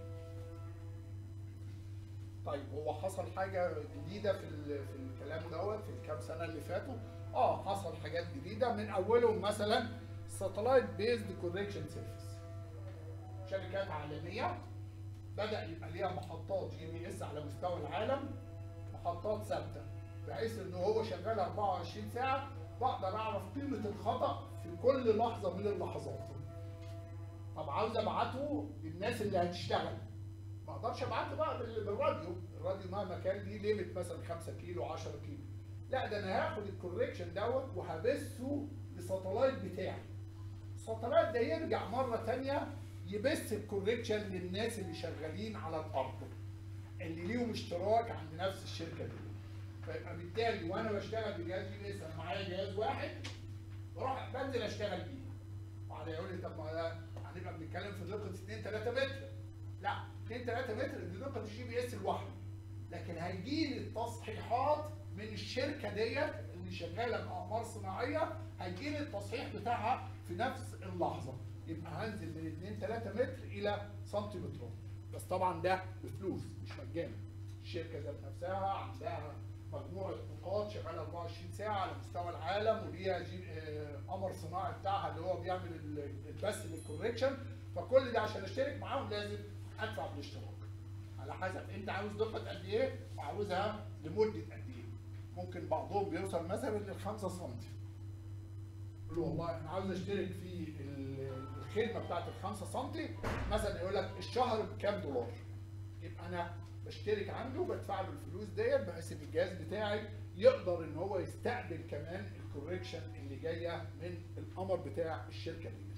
طيب هو حصل حاجه جديده في ال- في الكلام دوت في الكام سنه اللي فاتوا اه حصل حاجات جديده من اولهم مثلا ساتلايت بيزد كوركشن سيرفيس شركات عالميه بدا يبقى ليها محطات جي بي اس على مستوى العالم محطات ثابته بحيث ان هو شغال 24 ساعه بقدر اعرف قيمه الخطا في كل لحظه من اللحظات طب عاوز ابعته للناس اللي هتشتغل ما اقدرش ابعته بقى بال- بالراديو الراديو مهما كان ليه ليميت مثلا 5 كيلو 10 كيلو لا ده انا هاخد الكوريكشن دوت وهبثه للساتلايت بتاعي الساتلايت ده يرجع مره تانية يبث الكوريكشن للناس اللي شغالين على الارض اللي ليهم اشتراك عند نفس الشركه دي فيبقى بالتالي وانا بشتغل بجهاز جي بي اس انا معايا جهاز واحد بروح بنزل اشتغل بيه وقعد يقول لي طب ما ده هنبقى بنتكلم في دقه 2 3 متر لا 2 3 متر دي دقه الجي بي اس لوحده لكن هيجي لي التصحيحات من الشركه ديت اللي شغاله باقمار صناعيه هيجي لي التصحيح بتاعها في نفس اللحظه يبقى هنزل من 2 3 متر الى سنتيمترات بس طبعا ده بفلوس مش مجانا الشركه ذات نفسها عندها مجموعه نقاط شغاله 24 ساعه على مستوى العالم وليها جي آه، قمر صناعي بتاعها اللي هو بيعمل ال- البث للكوريكشن فكل ده عشان اشترك معاهم لازم ادفع بالاشتراك على حسب انت عاوز دقه قد ايه وعاوزها لمده قد ايه ممكن بعضهم بيوصل مثلا لل 5 سم يقول له والله انا عاوز اشترك في ال- الخدمه بتاعت ال 5 سم مثلا يقول لك الشهر بكام دولار يبقى انا بشترك عنده بدفع له الفلوس ديت بحيث ان الجهاز بتاعي يقدر ان هو يستقبل كمان الكوريكشن اللي جايه من القمر بتاع الشركه ديت.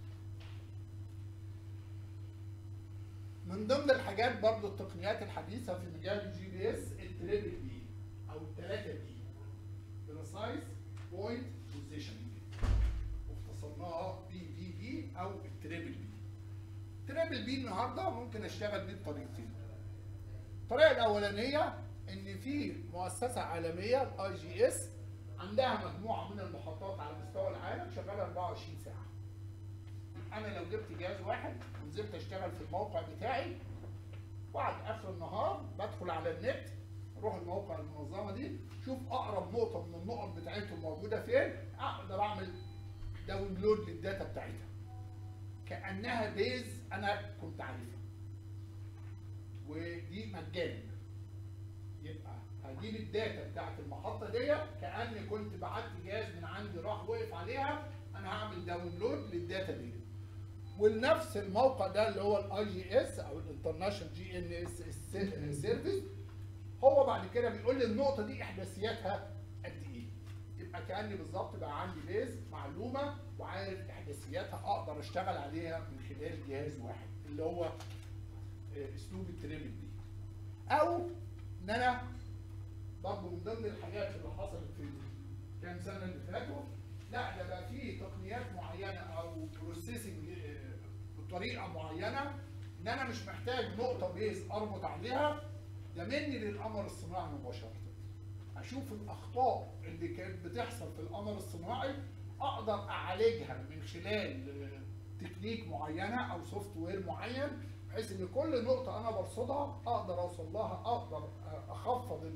من ضمن الحاجات برضو التقنيات الحديثه في مجال الجي بي اس التريبل بي او الثلاثه بي بريسايز بوينت بوزيشننج واختصرناها بي بي بي او التريبل بي التريبل بي النهارده ممكن اشتغل بيه بطريقتين الطريقه الاولانيه ان في مؤسسه عالميه الاي جي اس عندها مجموعه من المحطات على مستوى العالم شغاله 24 ساعه انا لو جبت جهاز واحد ونزلت اشتغل في الموقع بتاعي بعد اخر النهار بدخل على النت اروح الموقع المنظمه دي شوف اقرب نقطه من النقط بتاعتهم موجوده فين اقدر اعمل داونلود للداتا بتاعتها كانها بيز انا كنت عارفها ودي مجانا يبقى هجيب الداتا بتاعت المحطه ديت كاني كنت بعت جهاز من عندي راح وقف عليها انا هعمل داونلود للداتا دي ولنفس الموقع ده اللي هو الاي جي اس او الانترناشونال جي ان اس سيرفيس هو بعد كده بيقول لي النقطه دي احداثياتها قد ايه يبقى كاني بالظبط بقى عندي بيز معلومه وعارف احداثياتها اقدر اشتغل عليها من خلال جهاز واحد اللي هو آه، اسلوب التريبل دي او ان انا برضه من ضمن الحاجات اللي حصلت في كام سنه اللي فاتوا لا ده بقى في تقنيات معينه او بروسيسنج بطريقه معينه ان انا مش محتاج نقطه بيز اربط عليها ده مني للقمر الصناعي مباشره اشوف الاخطاء اللي كانت بتحصل في القمر الصناعي اقدر اعالجها من خلال آه، تكنيك معينه او سوفت وير معين بحيث ان كل نقطه انا برصدها اقدر اوصل لها اقدر آه، اخفض ال-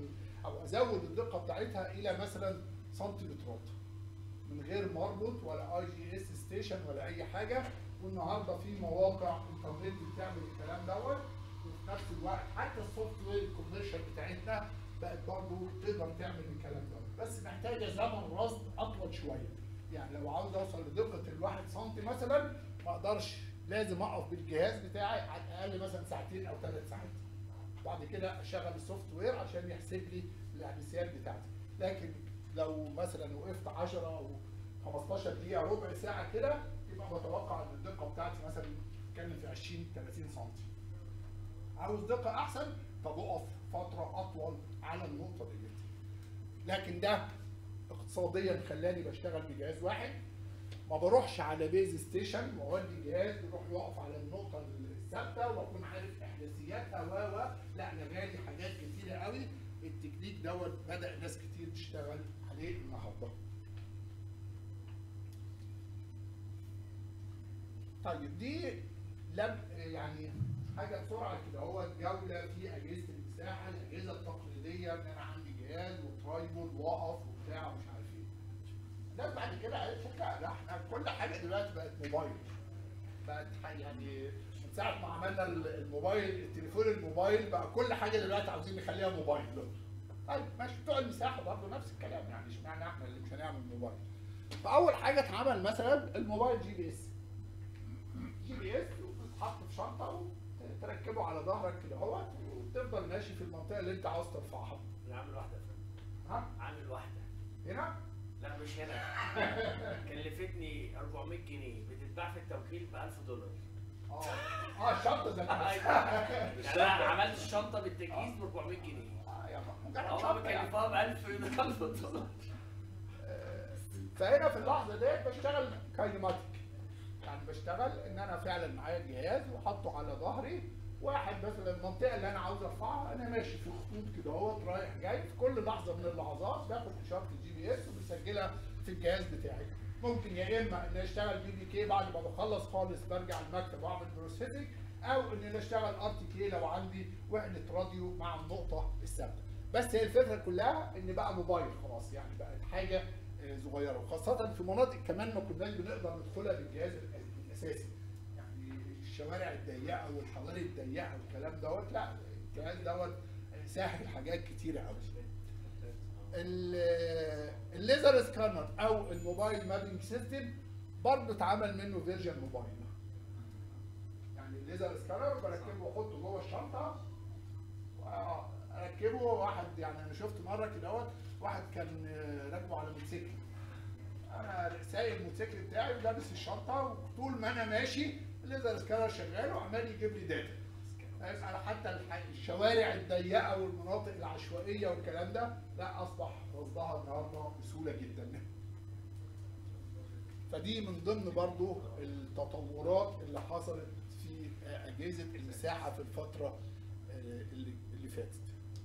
او ازود الدقه بتاعتها الى مثلا سنتيمترات من غير ما اربط ولا اي جي اس ستيشن ولا اي حاجه والنهارده في مواقع انترنت بتعمل الكلام دوت وفي نفس الوقت حتى السوفت وير الكوميرشال بتاعتنا بقت برضه تقدر تعمل الكلام دوت بس محتاجه زمن رصد اطول شويه يعني لو عاوز اوصل لدقه الواحد سنتي مثلا ما اقدرش لازم اقف بالجهاز بتاعي على الاقل مثلا ساعتين او ثلاث ساعات بعد كده اشغل السوفت وير عشان يحسب لي الاحداثيات بتاعتي لكن لو مثلا وقفت 10 او 15 دقيقه ربع ساعه كده يبقى بتوقع ان الدقه بتاعتي مثلا تتكلم في 20 30 سم عاوز دقه احسن طب اقف فتره اطول على النقطه دي لكن ده اقتصاديا خلاني بشتغل بجهاز واحد ما بروحش على بيز ستيشن واودي جهاز يروح يقف على النقطه الثابته واكون عارف احداثياتها و و لا انا جالي حاجات كتيره قوي التكنيك دوت بدا ناس كتير تشتغل عليه النهارده. طيب دي لم يعني حاجه بسرعه كده هو جوله في اجهزه المساحه الاجهزه التقليديه ان انا عندي جهاز وترايبود واقف وبتاع ومش عارف ايه. الناس بعد كده قالت لك لا ده احنا كل حاجه دلوقتي بقت موبايل. بقت ح- يعني من ساعه ما عملنا الموبايل التليفون الموبايل بقى كل حاجه دلوقتي عاوزين نخليها موبايل. طيب ماشي بتوع المساحه برضه نفس الكلام يعني اشمعنى احنا اللي مش هنعمل موبايل. فاول حاجه اتعمل مثلا الموبايل جي بي اس. جي بي اس وتتحط في شنطه وتركبه على ظهرك كده اهوت وتفضل ماشي في المنطقه اللي انت عاوز ترفعها. انا عامل واحده يا فندم ها؟ عامل واحده هنا؟ لا مش هنا كلفتني 400 جنيه بتتباع في التوكيل ب 1000 دولار اه اه الشنطه ذات يعني نفسها. انا عملت الشنطه بالتكييس ب 400 جنيه آه، يا مجرد هو شنطه يعني. مكلفها ب 1000 دولار فهنا في اللحظه ديت بشتغل كاينماتيك يعني بشتغل ان انا فعلا معايا جهاز وحاطه على ظهري واحد مثلا المنطقه اللي انا عاوز ارفعها انا ماشي في خطوط كده اهوت رايح جاي في كل لحظه من اللحظات باخد اشاره الجي بي اس وبسجلها في الجهاز بتاعي ممكن يا اما ان اشتغل بي بي كي بعد ما بخلص خالص برجع المكتب واعمل بروسيسنج او ان انا اشتغل ار تي كي لو عندي وحده راديو مع النقطه الثابته بس هي الفكره كلها ان بقى موبايل خلاص يعني بقت حاجه آه، صغيره وخاصه في مناطق كمان ما كناش بنقدر ندخلها بالجهاز الأ- الاساسي يعني الشوارع الضيقه والحواري الضيقه والكلام دوت لا الجهاز دوت ساحل حاجات كتيره قوي ال- الليزر سكانر او الموبايل مابينج سيستم برضه اتعمل منه فيرجن موبايل يعني الليزر سكانر بركبه واحطه جوه الشنطه اركبه واحد يعني انا شفت مره كده اهوت واحد كان آه، راكبه على موتوسيكل انا سايق الموتوسيكل بتاعي ولابس الشنطه وطول ما انا ماشي الليزر سكانر شغال وعمال يجيب لي داتا فاهم؟ على حتى الح- الشوارع الضيقه والمناطق العشوائيه والكلام ده لا اصبح رصدها النهارده بسهوله جدا فدي من ضمن برضو التطورات اللي حصلت في اجهزه المساحه في الفتره آه، اللي اللي فاتت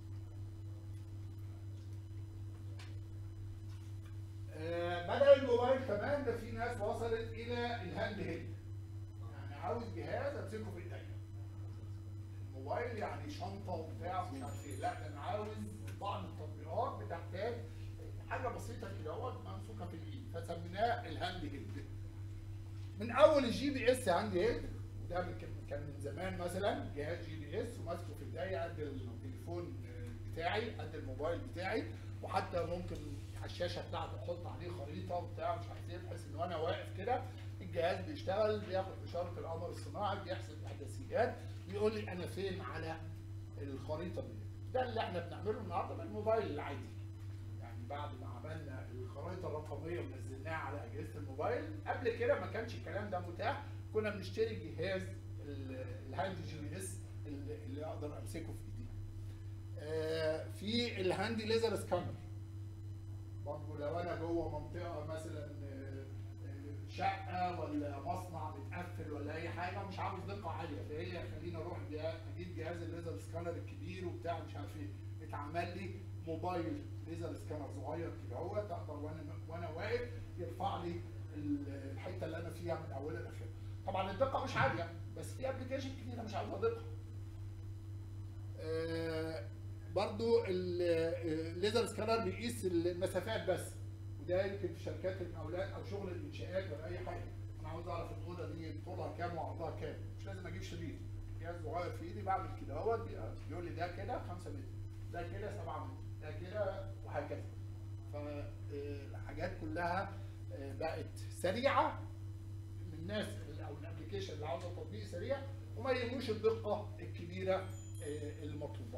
آه، بدل الموبايل كمان ده في ناس وصلت الى الهاند هيلد يعني عاوز جهاز امسكه في ايديا الموبايل يعني شنطه وبتاع مش عارف ايه لا ده انا عاوز بعض التطبيقات بتحتاج حاجه بسيطه كده اهوت ممسوكه في الايد فسميناه الهاند هيلد من اول الجي بي اس هاند هيلد وده من- كان- كان من زمان مثلا جهاز جي بي اس وماسكه في ايديا قد التليفون آه، بتاعي قد الموبايل بتاعي وحتى ممكن على الشاشه بتاعته احط عليه خريطه وبتاع مش عارف ايه بحيث ان وانا واقف كده الجهاز بيشتغل بياخد اشاره القمر الصناعي بيحسب الاحداثيات بيقول لي انا فين على الخريطه دي ده اللي احنا بنعمله النهارده بالموبايل العادي يعني بعد ما عملنا الخرائط الرقميه ونزلناها على اجهزه الموبايل قبل كده ما كانش الكلام ده متاح كنا بنشتري جهاز ال- الهاند جي بي اس اللي اللي اقدر امسكه في ايدي آه، في الهاند ليزر سكانر برضه لو انا جوه منطقه مثلا آه، آه، شقه ولا مصنع متقفل ولا اي حاجه مش عاوز دقه عاليه فهي خليني اروح جهاز- اجيب جهاز الليزر سكانر الكبير وبتاع مش عارف ايه اتعمل لي موبايل ليزر سكانر صغير كده هو تقدر وانا وانا واقف يرفع لي ال- الحته اللي انا فيها من اولها لاخرها طبعا الدقه مش عاليه بس في ابلكيشن كتيره مش عاوزها دقه آه، برضو ال- الليزر سكانر بيقيس المسافات بس وده يمكن في شركات المقاولات او شغل الانشاءات ولا اي حاجه انا عاوز اعرف الاوضه دي طولها كام وعرضها كام مش لازم اجيب شريط جهاز صغير في ايدي بعمل كده اهوت بيقول لي ده كده 5 متر ده كده 7 متر ده كده وهكذا فالحاجات كلها آه، بقت سريعه من الناس اللي- او الابلكيشن اللي عاوزه تطبيق سريع وما يهموش الدقه الكبيره آه، المطلوبه.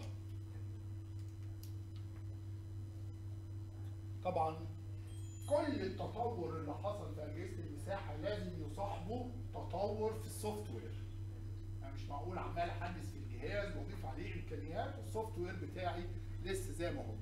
طبعا كل التطور اللي حصل في اجهزه المساحه لازم يصاحبه تطور في السوفت وير. انا مش معقول عمال احدث في الجهاز واضيف عليه امكانيات والسوفت وير بتاعي لسه زي ما هو.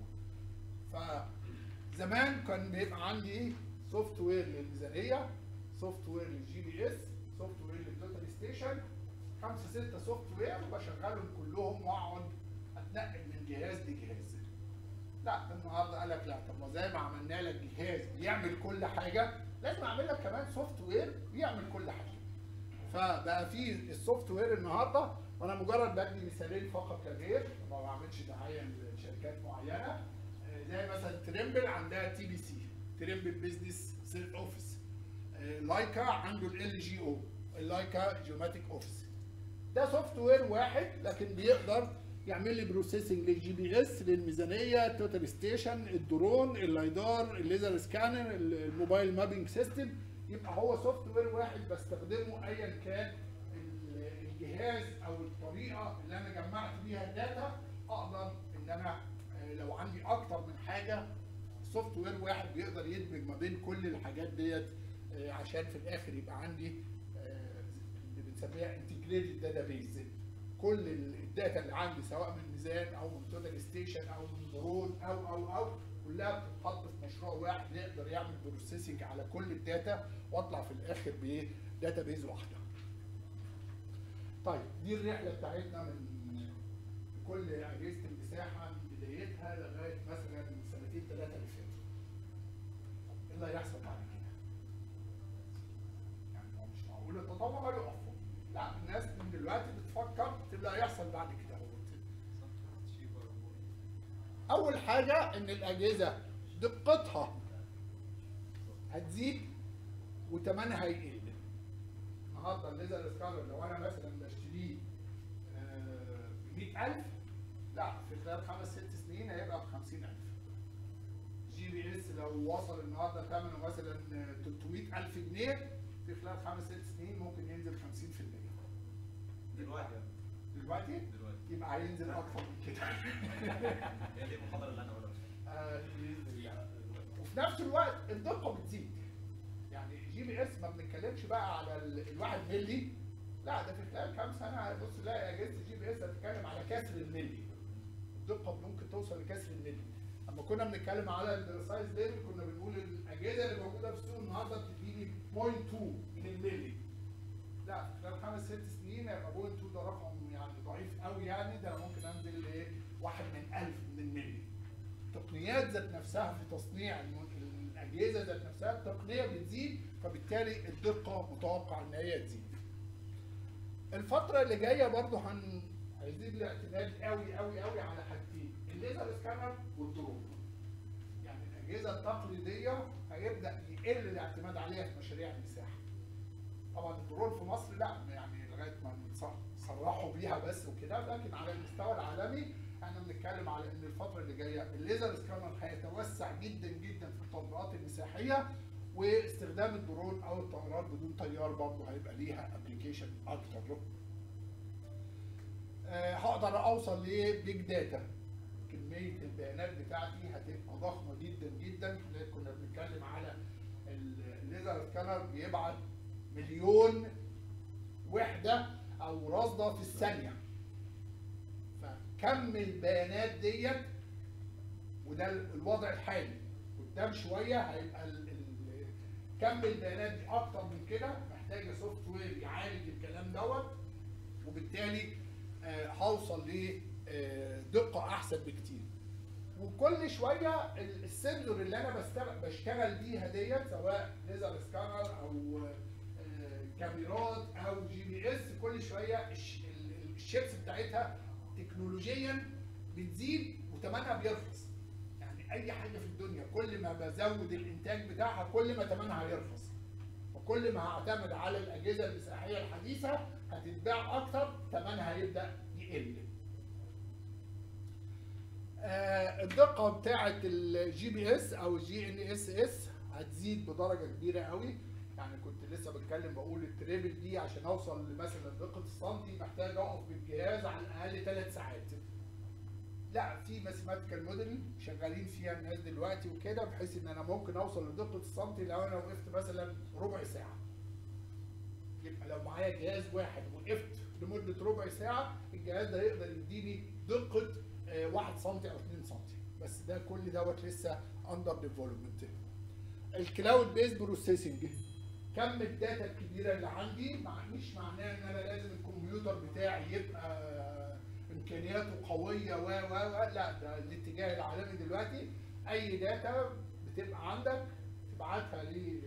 فزمان كان بيبقى عندي سوفت وير للميزانيه سوفت وير للجي بي اس سوفت وير للتوتال ستيشن خمسه سته سوفت وير وبشغلهم كلهم واقعد اتنقل من جهاز لجهاز لا النهارده قال لك لا طب ما زي ما عملنا لك جهاز بيعمل كل حاجه لازم اعمل لك كمان سوفت وير بيعمل كل حاجه فبقى في السوفت وير النهارده وانا مجرد بدي مثالين فقط لا غير ما بعملش دعايه لشركات معينه آه، زي مثلا تريمبل عندها تي بي سي تريمبل بزنس سيل اوفيس لايكا عنده ال جي او اللايكا جيوماتيك اوفيس ده سوفت وير واحد لكن بيقدر يعمل لي بروسيسنج للجي بي اس للميزانيه التوتال ستيشن الدرون اللايدار الليزر سكانر الموبايل مابينج سيستم يبقى هو سوفت وير واحد بستخدمه ايا كان ال- الجهاز او الطريقه اللي انا جمعت بيها الداتا اقدر ان انا آه، لو عندي اكتر من حاجه سوفت وير واحد بيقدر يدمج ما بين كل الحاجات ديت آه، عشان في الاخر يبقى عندي آه، اللي بنسميها انتجريتد داتابيز كل الداتا اللي عندي سواء من ميزان او من توتال ستيشن او من درون او او او كلها بتتحط في مشروع واحد يقدر يعمل بروسيسنج على كل الداتا واطلع في الاخر بداتابيز واحده. طيب دي الرحله بتاعتنا من كل اجهزه المساحه من بدايتها لغايه مثلا سنتين ثلاثه اللي فاتوا. ايه اللي هيحصل بعد كده؟ يعني هو مش معقول التطور هيقف لا الناس من دلوقتي بتفكر في اللي هيحصل بعد كده هو اول حاجه ان الاجهزه دقتها هتزيد وثمنها هيقل النهارده الليزر سكانر لو انا مثلا بشتريه ب 100000 لا في خلال خمس ست سنين هيبقى ب 50000 جي بي اس لو وصل النهارده ثمنه مثلا 300000 جنيه في خلال خمس ست سنين ممكن ينزل 50% دلوقتي يعني. دلوقتي دلوقتي يبقى هينزل اكتر من كده هي دي المحاضره اللي انا هقولها آه، بإذن الله. وفي نفس الوقت الدقه بتزيد يعني جي بي اس ما بنتكلمش بقى على ال- الواحد ملي لا ده في خلال كام سنه هتبص تلاقي اجهزه جي بي اس هتتكلم على كسر الملي الدقه ممكن توصل لكسر الملي اما كنا بنتكلم على البريسايز ليفل كنا بنقول الاجهزه اللي موجوده في السوق النهارده بتديني 0.2 من الملي لا في خلال خمس ست سنين هيبقى 0.2 ده رقم يعني ضعيف قوي يعني ده أنا ممكن انزل لايه؟ واحد من 1000 من الملي التقنيات ذات نفسها في تصنيع الم- الاجهزه ذات نفسها التقنيه بتزيد فبالتالي الدقه متوقع ان هي تزيد. الفتره اللي جايه برضو هن هيزيد الاعتماد قوي قوي قوي على حاجتين الليزر سكانر والدرون. يعني الاجهزه التقليديه هيبدا يقل الاعتماد عليها في مشاريع المساحه. طبعا الدرون في مصر لا يعني لغايه ما نتص- صرحوا بيها بس وكده لكن على المستوى العالمي احنا بنتكلم على ان الفتره اللي جايه الليزر سكانر هيتوسع جدا جدا في التطبيقات المساحيه واستخدام الدرون او الطيارات بدون طيار برضه هيبقى ليها ابلكيشن اكتر. آه، هقدر اوصل لبيج داتا كميه البيانات بتاعتي هتبقى ضخمه جدا جدا كنا بنتكلم على الليزر سكانر بيبعت مليون وحده او رصده في الثانيه فكم البيانات ديت وده الوضع الحالي قدام شويه هيبقى ال- ال- كم البيانات دي اكتر من كده محتاجه سوفت وير يعالج الكلام دوت وبالتالي آه، هوصل لدقه احسن بكتير وكل شويه ال- السنسور اللي انا بستغ- بشتغل بيها ديت سواء ليزر سكانر او آه، كاميرات او جي بي اس كل شويه الش- ال- ال- الشيبس بتاعتها تكنولوجيا بتزيد وثمنها بيرخص يعني اي حاجه في الدنيا كل ما بزود الانتاج بتاعها كل ما ثمنها هيرخص وكل ما هعتمد على الاجهزه المساحيه الحديثه هتتباع اكتر ثمنها هيبدا يقل آه، الدقه بتاعه الجي بي اس او الجي ان اس اس هتزيد بدرجه كبيره قوي يعني كنت لسه بتكلم بقول التريبل دي عشان اوصل لمثلا دقه السنتي محتاج اقف بالجهاز على الاقل ثلاث ساعات لا في ماثيماتيكال موديل شغالين فيها الناس دلوقتي وكده بحيث ان انا ممكن اوصل لدقه السنتي لو انا وقفت مثلا ربع ساعه يبقى لو معايا جهاز واحد وقفت لمده ربع ساعه الجهاز ده يقدر يديني دقه 1 سم او 2 سم بس ده كل دوت لسه اندر ديفلوبمنت الكلاود بيز بروسيسنج كم الداتا الكبيره اللي عندي مع مش معناه ان انا لازم الكمبيوتر بتاعي يبقى امكانياته قويه و و و لا ده الاتجاه العالمي دلوقتي اي داتا بتبقى عندك تبعتها لل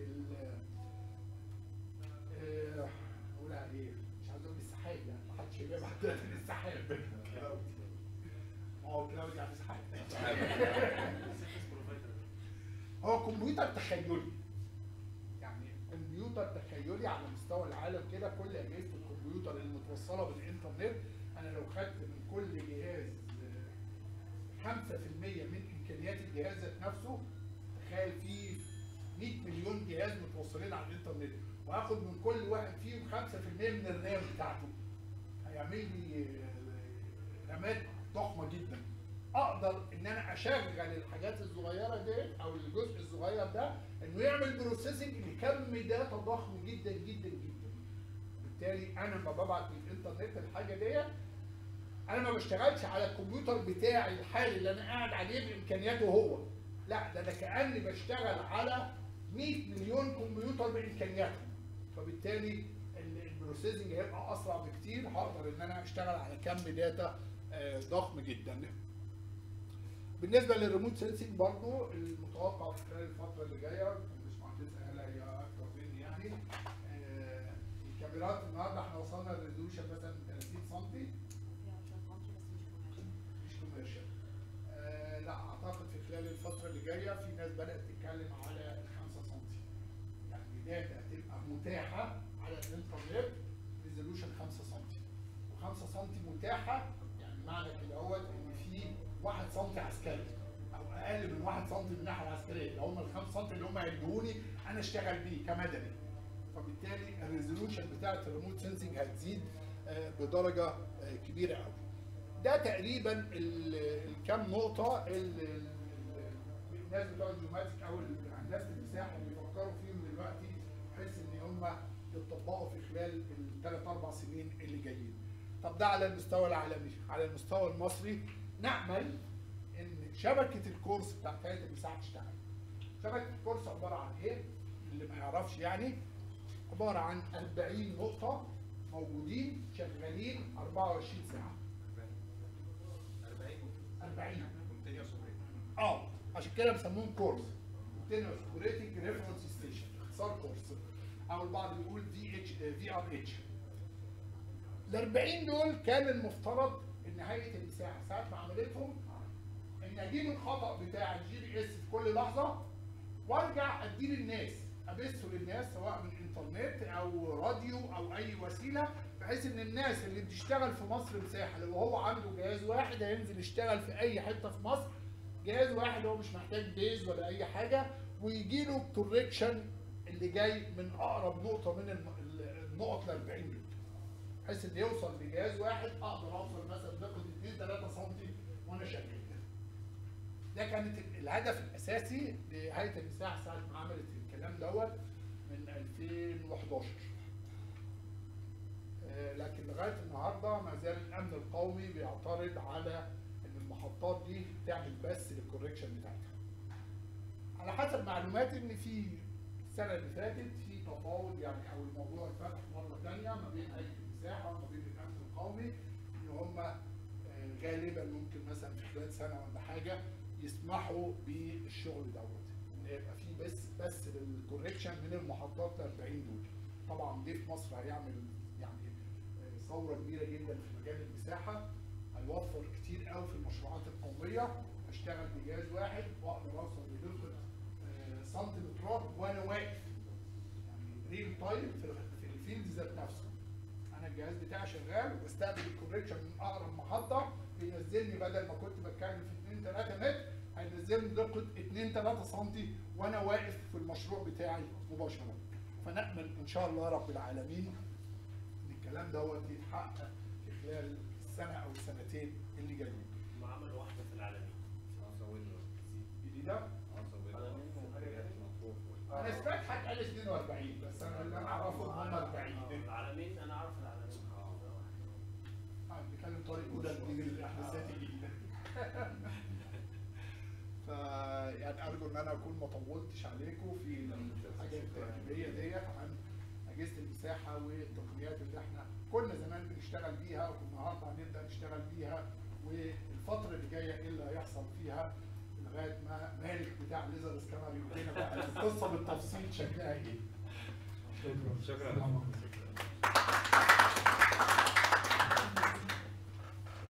آه، اقولها ايه مش عايز اقول السحاب يعني ما حدش بيبعت داتا للسحاب ما هو كلاود يعني سحاب سيرفيس بروفايدر هو كمبيوتر تخيلي يعني كمبيوتر تخيلي على مستوى العالم كده كل اجهزه الكمبيوتر المتوصله بالانترنت انا لو خدت من كل جهاز آه، 5% من امكانيات الجهاز ذات نفسه تخيل في 100 مليون جهاز متوصلين على الانترنت وهاخد من كل واحد فيهم 5% من الرام بتاعته هيعمل لي آه، رامات ضخمه جدا اقدر ان انا اشغل الحاجات الصغيره دي او الجزء الصغير ده انه يعمل بروسيسنج لكم داتا ضخم جدا جدا جدا بالتالي انا لما ببعت للانترنت الحاجه دي انا ما بشتغلش على الكمبيوتر بتاعي الحالي اللي انا قاعد عليه بامكانياته هو لا ده انا كاني بشتغل على 100 مليون كمبيوتر بامكانياتهم فبالتالي ال- البروسيسنج هيبقى اسرع بكتير هقدر ان انا اشتغل على كم داتا آه، ضخم جدا بالنسبه للريموت سنسنج برضو المتوقع في خلال الفتره اللي جايه الباشمهندس قال هي اكتر مني يعني آه، الكاميرات النهارده احنا وصلنا لريزولوشن مثلا 30 سم مش كوميرشال آه لا اعتقد في خلال الفتره اللي جايه في ناس بدات تتكلم على ال 5 سم يعني داتا تبقى متاحه على الانترنت ريزولوشن 5 سم و5 سم متاحه يعني معنى كده هو ان في 1 سم عسكري او اقل من 1 سم من الناحيه العسكريه اللي هم ال 5 سم اللي هم هيدوني انا اشتغل بيه كمدني فبالتالي الريزولوشن بتاعت الريموت سنسنج هتزيد آه، بدرجه آه، كبيره قوي ده تقريبا ال- الكام نقطة ال- ال- الناس بتوع الجيوماتيك أو ال- الناس المساحة اللي بيفكروا فيهم دلوقتي بحيث إن هم يطبقوا في خلال الثلاث أربع سنين اللي جايين. طب ده على المستوى العالمي، على المستوى المصري نأمل إن شبكة الكورس بتاعت هيئة المساحة تشتغل. شبكة الكورس عبارة عن إيه؟ اللي ما يعرفش يعني عبارة عن 40 نقطة موجودين شغالين 24 ساعة. 40 40 كونتينيوس اوبريت اه عشان كده بيسموهم كورس كونتينوس اوبريتنج ريفرنس ستيشن اختصار كورس او البعض بيقول في اتش في ار اتش ال 40 دول كان المفترض ان هيئه المساحه ساعه ما عملتهم ان اجيب الخطا بتاع الجي بي اس في كل لحظه وارجع اديه للناس ابثه للناس سواء من انترنت او راديو او اي وسيله بحيث ان الناس اللي بتشتغل في مصر مساحه لو هو عنده جهاز واحد هينزل يشتغل في اي حته في مصر جهاز واحد هو مش محتاج بيز ولا اي حاجه ويجي له الكوركشن اللي جاي من اقرب نقطه من الم- ال- النقط ال 40 دول بحيث ان يوصل لجهاز واحد اقدر اوصل مثلا دقه 2 3 سم وانا شغال ده كانت ال- الهدف الاساسي لهيئه المساحه ساعه ما عملت الكلام دوت من 2011 آه، لكن لغايه النهارده ما زال الامن القومي بيعترض على ان المحطات دي تعمل بس للكوركشن بتاعتها. على حسب معلوماتي ان في السنه اللي فاتت في تفاوض يعني او الموضوع اتفتح مره ثانيه ما بين هيئه المساحه وما بين الامن القومي ان هم آه، غالبا ممكن مثلا في خلال سنه ولا حاجه يسمحوا بالشغل دوت ان يبقى في بس بس للكوركشن من المحطات ال 40 دول. طبعا دي في مصر هيعمل يعني آه، ثوره كبيره جدا في مجال المساحه هيوفر كتير قوي في المشروعات القوميه اشتغل بجهاز واحد واقدر اوصل لدقه آه، سنتيمترات وانا واقف يعني ريل تايم في في الفيلد ذات نفسه انا الجهاز بتاعي شغال وبستقبل الكوريكشن من اقرب محطه بينزلني بدل ما كنت بتكلم في 2 3 متر هينزلني دقه 2 3 سم وانا واقف في المشروع بتاعي مباشره فنامل ان شاء الله رب العالمين ان الكلام دوت يتحقق في خلال السنه او السنتين اللي جايين. معمل واحده في العالمين جديده انا سمعت حد قال 42 بس انا اللي انا اعرفه هم 40 العالمين انا اعرف العالمين آه، بيتكلم طارق هدى مدير الاحداثات الجديده ف يعني ارجو ان انا اكون ما طولتش عليكم في الحاجه التركيبيه ديت عن اجهزه المساحه والتقنيات اللي احنا كنا زمان بنشتغل بيها والنهارده هنبدا نشتغل بيها والفتره اللي جايه ايه اللي هيحصل فيها لغايه ما مالك بتاع ليزر سكانر يقول لنا بقى القصه بالتفصيل شكلها ايه. شكرا السلام عليكم.